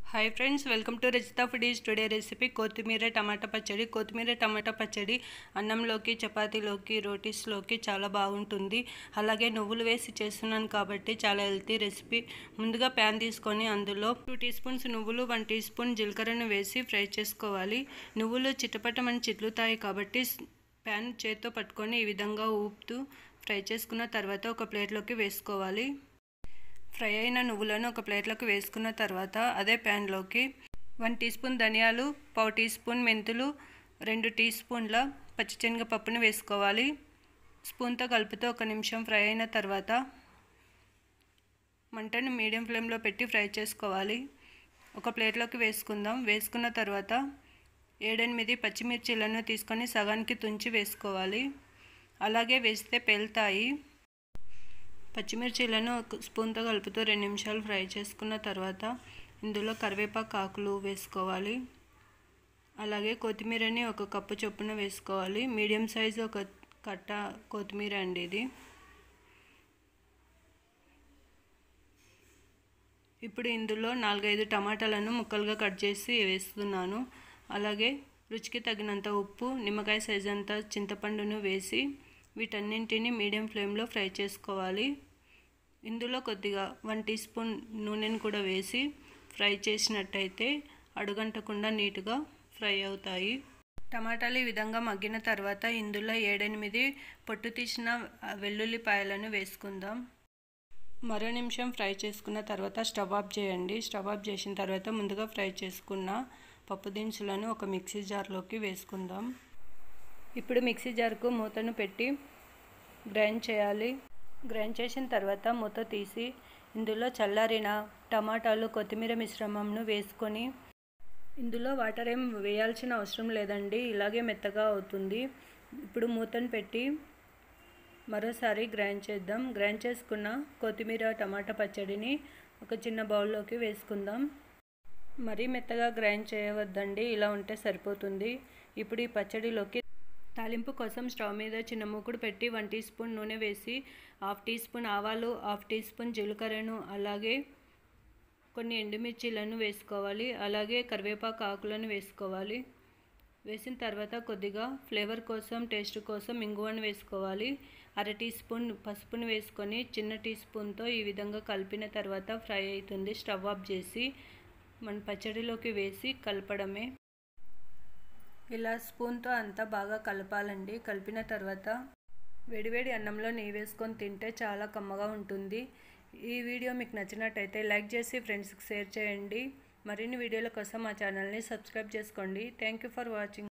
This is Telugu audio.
hi friends welcome to Rajitha foodies today recipe కొత్తిమీర టమాటా పచ్చడి కొత్తిమీర టమాటా పచ్చడి అన్నంలోకి చపాతీలోకి రోటీస్లోకి చాలా బాగుంటుంది అలాగే నువ్వులు వేసి చేస్తున్నాను కాబట్టి చాలా హెల్తీ రెసిపీ ముందుగా ప్యాన్ తీసుకొని అందులో టూ టీ స్పూన్స్ నువ్వులు వన్ టీ స్పూన్ జీలకర్రను వేసి ఫ్రై చేసుకోవాలి నువ్వులు చిట్టపట్టమని చిట్లుతాయి కాబట్టి ప్యాన్ చేత్తో పట్టుకొని ఈ విధంగా ఊపుతూ ఫ్రై చేసుకున్న తర్వాత ఒక ప్లేట్లోకి వేసుకోవాలి ఫ్రై అయిన నువ్వులను ఒక ప్లేట్లోకి వేసుకున్న తర్వాత అదే ప్యాన్లోకి వన్ టీ స్పూన్ ధనియాలు పావు టీ స్పూన్ మెంతులు రెండు టీ స్పూన్ల పచ్చిశనగపప్పును వేసుకోవాలి స్పూన్తో కలుపుతూ ఒక నిమిషం ఫ్రై అయిన తర్వాత మంటను మీడియం ఫ్లేమ్లో పెట్టి ఫ్రై చేసుకోవాలి ఒక ప్లేట్లోకి వేసుకుందాం వేసుకున్న తర్వాత ఏడెనిమిది పచ్చిమిర్చీలను తీసుకొని సగానికి తుంచి వేసుకోవాలి అలాగే వేస్తే పేలుతాయి పచ్చిమిర్చీలను ఒక స్పూన్తో కలుపుతూ రెండు నిమిషాలు ఫ్రై చేసుకున్న తర్వాత ఇందులో కరివేపాకు ఆకులు వేసుకోవాలి అలాగే కొత్తిమీరని ఒక కప్పు చొప్పున వేసుకోవాలి మీడియం సైజు ఒక కట్ట కొత్తిమీర అండి ఇది ఇప్పుడు ఇందులో నాలుగైదు టమాటాలను ముక్కలుగా కట్ చేసి వేస్తున్నాను అలాగే రుచికి తగినంత ఉప్పు నిమ్మకాయ సైజ్ అంత చింతపండును వేసి వీటన్నింటిని మీడియం ఫ్లేమ్లో ఫ్రై చేసుకోవాలి ఇందులో కొద్దిగా వన్ టీ స్పూన్ నూనెను కూడా వేసి ఫ్రై చేసినట్టయితే అడుగంటకుండా నీట్గా ఫ్రై అవుతాయి టమాటాలు ఈ విధంగా మగ్గిన తర్వాత ఇందులో ఏడెనిమిది పొట్టు తీసిన వెల్లుల్లిపాయలను వేసుకుందాం మరో నిమిషం ఫ్రై చేసుకున్న తర్వాత స్టవ్ ఆఫ్ చేయండి స్టవ్ ఆఫ్ చేసిన తర్వాత ముందుగా ఫ్రై చేసుకున్న పప్పు దినుసులను ఒక మిక్సీ జార్లోకి వేసుకుందాం ఇప్పుడు మిక్సీ జార్కు మూతను పెట్టి గ్రైండ్ చేయాలి గ్రైండ్ చేసిన తర్వాత మూత తీసి ఇందులో చల్లారిన టమాటాలు కొత్తిమీర మిశ్రమంను వేసుకొని ఇందులో వాటర్ ఏం వేయాల్సిన అవసరం లేదండి ఇలాగే మెత్తగా అవుతుంది ఇప్పుడు మూతను పెట్టి మరోసారి గ్రైండ్ చేద్దాం గ్రైండ్ చేసుకున్న కొత్తిమీర టమాటా పచ్చడిని ఒక చిన్న బౌల్లోకి వేసుకుందాం మరీ మెత్తగా గ్రైండ్ చేయవద్దండి ఇలా ఉంటే సరిపోతుంది ఇప్పుడు ఈ పచ్చడిలోకి తాలింపు కోసం స్టవ్ మీద చిన్న మూకుడు పెట్టి వన్ టీ స్పూన్ నూనె వేసి హాఫ్ టీ స్పూన్ ఆవాలు హాఫ్ టీ స్పూన్ జీలకర్రను అలాగే కొన్ని ఎండుమిర్చీలను వేసుకోవాలి అలాగే కరివేపాకు ఆకులను వేసుకోవాలి వేసిన తర్వాత కొద్దిగా ఫ్లేవర్ కోసం టేస్ట్ కోసం ఇంగువను వేసుకోవాలి అర టీ స్పూన్ పసుపును వేసుకొని చిన్న టీ స్పూన్తో ఈ విధంగా కలిపిన తర్వాత ఫ్రై అవుతుంది స్టవ్ ఆఫ్ చేసి మన పచ్చడిలోకి వేసి కలపడమే ఇలా స్పూన్తో అంతా బాగా కలపాలండి కలిపిన తర్వాత వేడివేడి అన్నంలో నెయ్యి వేసుకొని తింటే చాలా కమ్మగా ఉంటుంది ఈ వీడియో మీకు నచ్చినట్టయితే లైక్ చేసి ఫ్రెండ్స్కి షేర్ చేయండి మరిన్ని వీడియోల కోసం మా ఛానల్ని సబ్స్క్రైబ్ చేసుకోండి థ్యాంక్ యూ ఫర్ వాచింగ్